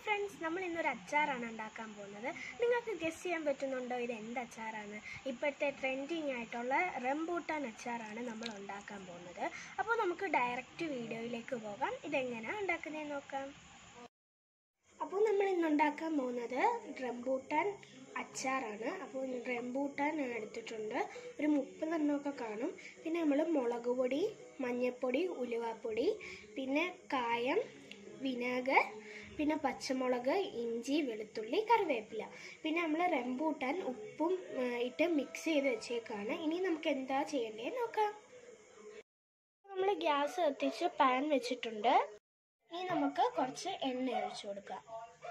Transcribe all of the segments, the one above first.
friends നമ്മൾ ഇന്നൊരു അച്ചാറാണ് ഉണ്ടാക്കാൻ പോകുന്നത് നിങ്ങൾക്ക് ഗസ് ചെയ്യാൻ പറ്റുന്നുണ്ടോ ഇത് എന്ത് അച്ചാറാണ് ഇപ്പോഴത്തെ ട്രെൻഡിങ് ആയിട്ടുള്ള റംബൂട്ടാൻ അച്ചാറാണ് നമ്മൾ ഉണ്ടാക്കാൻ പോകുന്നത് അപ്പോൾ നമുക്ക് ഡയറക്റ്റ് വീഡിയോയിലേക്ക് പോകാം ഇതെങ്ങനെയാണ് ഉണ്ടാക്കുന്നതെന്ന് നോക്കാം അപ്പോൾ നമ്മൾ ഇന്ന് ഉണ്ടാക്കാൻ പോകുന്നത് റംബൂട്ടാൻ അച്ചാറാണ് അപ്പോൾ റംബൂട്ടാൻ എടുത്തിട്ടുണ്ട് ഒരു മുപ്പതെണ്ണമൊക്കെ കാണും പിന്നെ നമ്മൾ മുളക് പൊടി മഞ്ഞൾപ്പൊടി ഉലുവാപ്പൊടി പിന്നെ കായം വിനാഗർ പിന്നെ പച്ചമുളക് ഇഞ്ചി വെളുത്തുള്ളി കറിവേപ്പില പിന്നെ നമ്മൾ റംബൂട്ടാൻ ഉപ്പും ആ, ഇട്ട് മിക്സ് ചെയ്ത് വെച്ചേക്കാണ് ഇനി നമുക്ക് എന്താ ചെയ്യേണ്ടത് നോക്കാം നമ്മൾ ഗ്യാസ് കത്തിച്ച് പാൻ വെച്ചിട്ടുണ്ട് ഇനി നമുക്ക് കുറച്ച് എണ്ണ ഒഴിച്ചു കൊടുക്കാം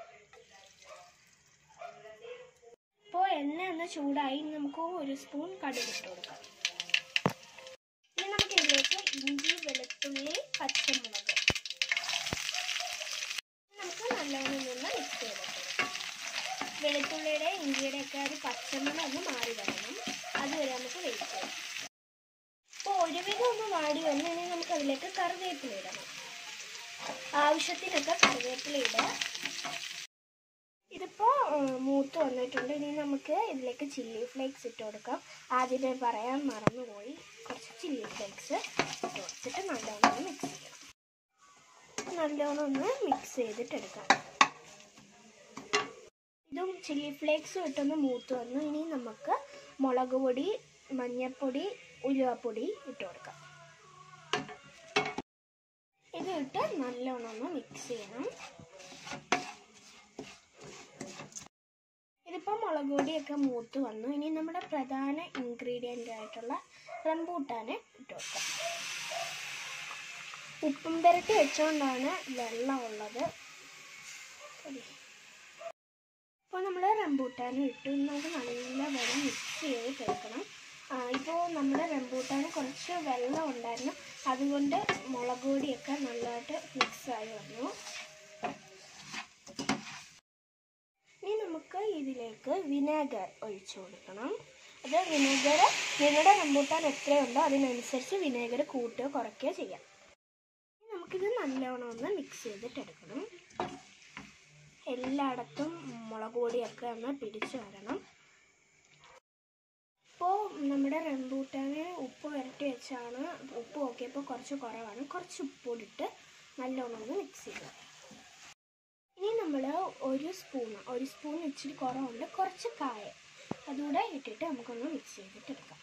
ഇപ്പോൾ എണ്ണ ഒന്ന് ചൂടായി ഇനി നമുക്ക് ഒരു സ്പൂൺ കടുക് ഇട്ട് കൊടുക്കാം ഇനി നമുക്ക് ഇതിലേക്ക് ഇഞ്ചി വെളുത്തുള്ളി പച്ചമുളക് നമുക്ക് നല്ലോണം നിന്ന് മിക്സ് ചെയ്തിട്ട് വെളുത്തുള്ളിയുടെ ഇഞ്ചിയുടെ ഒക്കെ ഒരു പച്ചമണം ഒന്ന് മാറി വരണം അതുവരെ നമുക്ക് വെയിറ്റ് ചെയ്യാം അപ്പോൾ ഒരുവിധം ഒന്ന് വാടി വന്നു കഴിഞ്ഞാൽ നമുക്ക് അതിലേക്ക് കറിവേപ്പില ഇടണം ആവശ്യത്തിനൊക്കെ കറിവേപ്പില ഇടുക ഇതിപ്പോൾ മൂത്ത് വന്നിട്ടുണ്ട് ഇനി നമുക്ക് ഇതിലേക്ക് ചില്ലി ഫ്ലേക്സ് ഇട്ട് കൊടുക്കാം ആദ്യമേ പറയാൻ മറന്നുപോയി കുറച്ച് ചില്ലി ഫ്ലേക്സ് ഇട്ട് കൊടുത്തിട്ട് നല്ലോണം ഒന്ന് മിക്സ് ചെയ്യണം നല്ലോണം ഒന്ന് മിക്സ് ചെയ്തിട്ട് എടുക്കാം ഇതും ചില്ലി ഫ്ലേക്സും ഇട്ടൊന്ന് മൂത്ത് വന്നു ഇനി നമുക്ക് മുളക് പൊടി മഞ്ഞൾപ്പൊടി ഉലുവപ്പൊടി ഇട്ട് കൊടുക്കാം ഇത് ഇട്ട് നല്ലോണം ഒന്ന് മിക്സ് ചെയ്യണം ഇതിപ്പോൾ മുളക് പൊടിയൊക്കെ മൂത്ത് വന്നു ഇനി നമ്മുടെ പ്രധാന ഇൻഗ്രീഡിയൻ്റ് ആയിട്ടുള്ള റംബൂട്ടാനെ ഇട്ട് കൊടുക്കാം ഉപ്പും പുരട്ടി വെച്ചുകൊണ്ടാണ് വെള്ളം ഉള്ളത് ഇപ്പോൾ നമ്മൾ റംബൂട്ടാനും ഇട്ടു ഇനി നമുക്ക് നല്ല വെള്ളം മിക്സ് ചെയ്ത് എടുക്കണം ഇപ്പോൾ നമ്മുടെ റംബൂട്ടാന് കുറച്ച് വെള്ളം ഉണ്ടായിരുന്നു അതുകൊണ്ട് മുളക് പൊടിയൊക്കെ നല്ലതായിട്ട് മിക്സായി വന്നു ഇനി നമുക്ക് ഇതിലേക്ക് വിനാഗർ ഒഴിച്ചു കൊടുക്കണം അത് വിനാഗർ നിങ്ങളുടെ റംബൂട്ടാൻ എത്രയുണ്ടോ അതിനനുസരിച്ച് വിനാഗർ കൂട്ടുകയോ കുറയ്ക്കുകയോ ചെയ്യാം ഇനി നമുക്കിത് നല്ലോണം ഒന്ന് മിക്സ് ചെയ്തിട്ട് എടുക്കണം എല്ലായിടത്തും മുളക് പൊടിയൊക്കെ ഒന്ന് പിടിച്ചു വരണം ഇപ്പോൾ നമ്മുടെ റംബൂട്ടാന് ഉപ്പ് വരട്ടി വെച്ചാണ് ഉപ്പ് നോക്കിയപ്പോൾ കുറച്ച് കുറവാണ് കുറച്ച് ഉപ്പൊടിട്ട് നല്ലോണം ഒന്ന് മിക്സ് ചെയ്യുക ഇനി നമ്മൾ ഒരു സ്പൂൺ ഒരു സ്പൂൺ ഇച്ചിരി കുറവുണ്ട് കുറച്ച് കായം അതുകൂടെ ഇട്ടിട്ട് നമുക്കൊന്ന് മിക്സ് ചെയ്തിട്ട് എടുക്കാം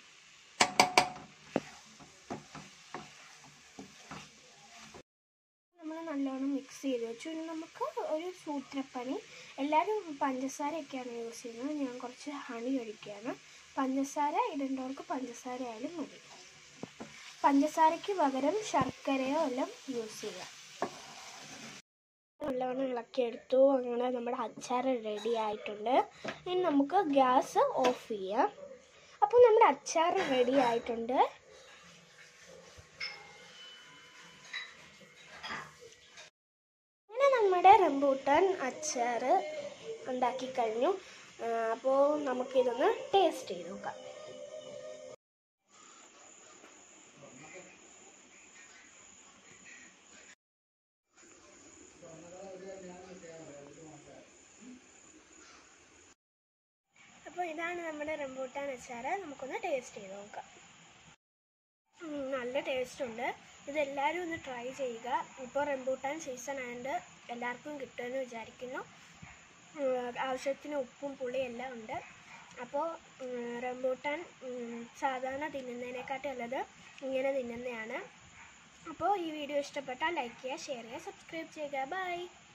നമ്മൾ നല്ലോണം മിക്സ് ചെയ്ത് വെച്ചു ഇനി നമുക്ക് ഒരു സൂത്രപ്പണി എല്ലാവരും പഞ്ചസാരയൊക്കെയാണ് യൂസ് ചെയ്യുന്നത് ഞാൻ കുറച്ച് ഹണി ഒഴിക്കുകയാണ് പഞ്ചസാര ഇടേണ്ടവർക്ക് പഞ്ചസാര ആയാലും മതി പഞ്ചസാരയ്ക്ക് പകരം ശർക്കരയോ എല്ലാം യൂസ് ചെയ്യാം നല്ലോണം ഇളക്കിയെടുത്തു അങ്ങനെ നമ്മുടെ അച്ചാർ റെഡി ആയിട്ടുണ്ട് ഇനി നമുക്ക് ഗ്യാസ് ഓഫ് ചെയ്യാം അപ്പോൾ നമ്മുടെ അച്ചാർ റെഡി ആയിട്ടുണ്ട് അങ്ങനെ നമ്മുടെ റംബൂട്ടാൻ അച്ചാർ ഉണ്ടാക്കി കഴിഞ്ഞു അപ്പോൾ നമുക്കിതൊന്ന് ടേസ്റ്റ് ചെയ്ത് നോക്കാം അപ്പോൾ ഇതാണ് നമ്മുടെ റംബൂട്ടാൻ അച്ചാർ നമുക്കൊന്ന് ടേസ്റ്റ് ചെയ്ത് നോക്കാം ഉം, നല്ല ടേസ്റ്റ് ഉണ്ട് ഇതെല്ലാവരും ഒന്ന് ട്രൈ ചെയ്യുക ഇപ്പോൾ റംബൂട്ടാൻ സീസൺ ആയതുകൊണ്ട് എല്ലാവർക്കും കിട്ടുമെന്ന് വിചാരിക്കുന്നു ഉം, ആവശ്യത്തിന് ഉപ്പും പുളിയും എല്ലാം ഉണ്ട് അപ്പോൾ ഉം, റംബൂട്ടാൻ ഉം, സാധാരണ തിന്നുന്നതിനെക്കാട്ടി നല്ലത് ഇങ്ങനെ തിന്നുന്നതാണ് അപ്പോൾ ഈ വീഡിയോ ഇഷ്ടപ്പെട്ടാൽ ലൈക്ക് ചെയ്യുക ഷെയർ ചെയ്യുക സബ്സ്ക്രൈബ് ചെയ്യുക ബൈ